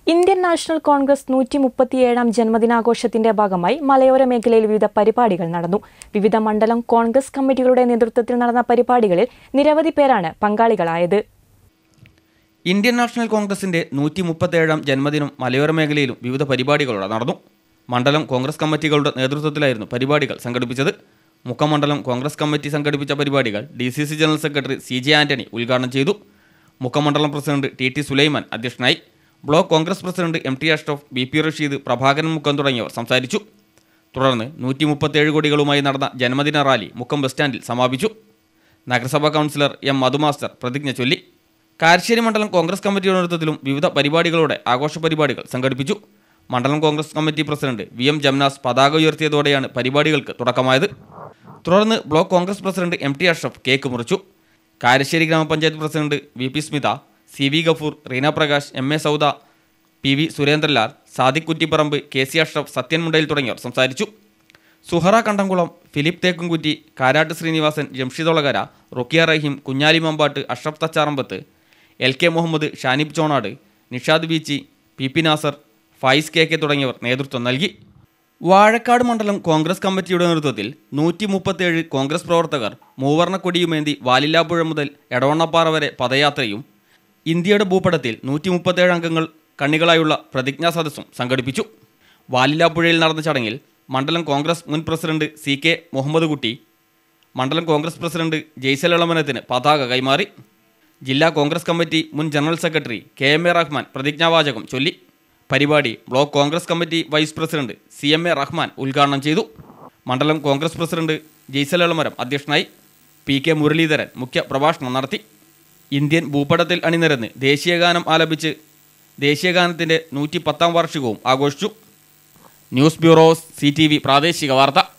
Indian national Congress നൂറ്റി മുപ്പത്തിയേഴാം ജന്മദിനാഘോഷത്തിന്റെ ഭാഗമായി മലയോര മേഖലയിൽ വിവിധ പരിപാടികൾ നടന്നു വിവിധ മണ്ഡലം കോൺഗ്രസ് കമ്മിറ്റികളുടെ നേതൃത്വത്തിൽ നടന്ന പരിപാടികളിൽ നിരവധി പേരാണ് പങ്കാളികളായത് ഇന്ത്യൻ നാഷണൽ കോൺഗ്രസിന്റെ നൂറ്റി മുപ്പത്തേഴാം ജന്മദിനം മലയോര മേഖലയിലും വിവിധ പരിപാടികളോടെ നടന്നു മണ്ഡലം കോൺഗ്രസ് കമ്മിറ്റികളുടെ നേതൃത്വത്തിലായിരുന്നു പരിപാടികൾ സംഘടിപ്പിച്ചത് മുക്കമണ്ഡലം കോൺഗ്രസ് കമ്മിറ്റി സംഘടിപ്പിച്ച പരിപാടികൾ D C C general secretary C J Antony ഉദ്ഘാടനം ചെയ്തു മുക്കമണ്ഡലം പ്രസിഡന്റ് ടി ടി സുലൈമാൻ അധ്യക്ഷനായി block Congress president M T Ashraf B P Rasheed Prabhakaran Mukkam തുടങ്ങിയവർ സംസാരിച്ചു തുടർന്ന് നൂറ്റി മുപ്പത്തേഴ് കോടികളുമായി നടന്ന ജന്മദിന റാലി മുക്കം ബസ് സ്റ്റാൻഡിൽ സമാപിച്ചു നഗരസഭാ കൗൺസിലർ എം മധുമാസ്റ്റർ പ്രതിജ്ഞ ചൊല്ലി കാരശ്ശേരി മണ്ഡലം കോൺഗ്രസ് കമ്മിറ്റിയുടെ നേതൃത്വത്തിലും വിവിധ പരിപാടികളോടെ ആഘോഷ പരിപാടികൾ സംഘടിപ്പിച്ചു മണ്ഡലം Congress committee president V M Jamnas പതാക ഉയർത്തിയതോടെയാണ് പരിപാടികൾക്ക് തുടക്കമായത് തുടർന്ന് block Congress president M T Ashraf cake മുറിച്ചു കാരശ്ശേരി ഗ്രാമപഞ്ചായത്ത് president V P Smitha C V Gafoor Reena Prakash M A Sauda P V Surendralal Sadiq Kuttiparamb K C Ashraf Sathyan Mundayil തുടങ്ങിയവർ സംസാരിച്ചു Suhara Kandamkulam Philip Thekkumkutty Karat Sreenivasan Jamshidolakara Rukkiya Rahim Kunhali Mambattu Ashraf Thacharambath L K Muhammed Shanib Chonad Nishad Beechi P P Nasar Faiz K K തുടങ്ങിയവർ നേതൃത്വം നൽകി വാഴക്കാട് മണ്ഡലം കോൺഗ്രസ് കമ്മിറ്റിയുടെ നേതൃത്വത്തിൽ നൂറ്റി മുപ്പത്തേഴ് കോൺഗ്രസ് പ്രവർത്തകർ മൂവർണ്ണ കൊടിയുമേന്തി വാലില്ലാപ്പുഴ മുതൽ എടവണ്ണപ്പാറ വരെ പദയാത്രയും ഇന്ത്യയുടെ ഭൂപടത്തിൽ നൂറ്റി മുപ്പത്തേഴ് അംഗങ്ങൾ കണ്ണികളായുള്ള പ്രതിജ്ഞാ സദസ്സും സംഘടിപ്പിച്ചു വാലില്ലാപ്പുഴയിൽ നടന്ന ചടങ്ങിൽ മണ്ഡലം കോൺഗ്രസ് മുൻ പ്രസിഡന്റ് സി കെ മുഹമ്മദ് കുട്ടി മണ്ഡലം കോൺഗ്രസ് പ്രസിഡന്റ് ജയ്സൽ ഇളമനത്തിന് പതാക കൈമാറി ജില്ലാ കോൺഗ്രസ് കമ്മിറ്റി മുൻ general secretary K M A Rahman പ്രതിജ്ഞാവാചകം ചൊല്ലി പരിപാടി block Congress committee vice president C M A Rahman ഉദ്ഘാടനം ചെയ്തു മണ്ഡലം കോൺഗ്രസ് പ്രസിഡന്റ് ജയ്സൽ ഇളമരം അധ്യക്ഷനായി പി കെ മുരളീധരൻ മുഖ്യ പ്രഭാഷണം നടത്തി ഇന്ത്യൻ ഭൂപടത്തിൽ അണിനിരന്ന് ദേശീയഗാനം ആലപിച്ച് ദേശീയഗാനത്തിൻ്റെ നൂറ്റി പത്താം വാർഷികവും ആഘോഷിച്ചു ന്യൂസ് ബ്യൂറോ സി പ്രാദേശിക വാർത്ത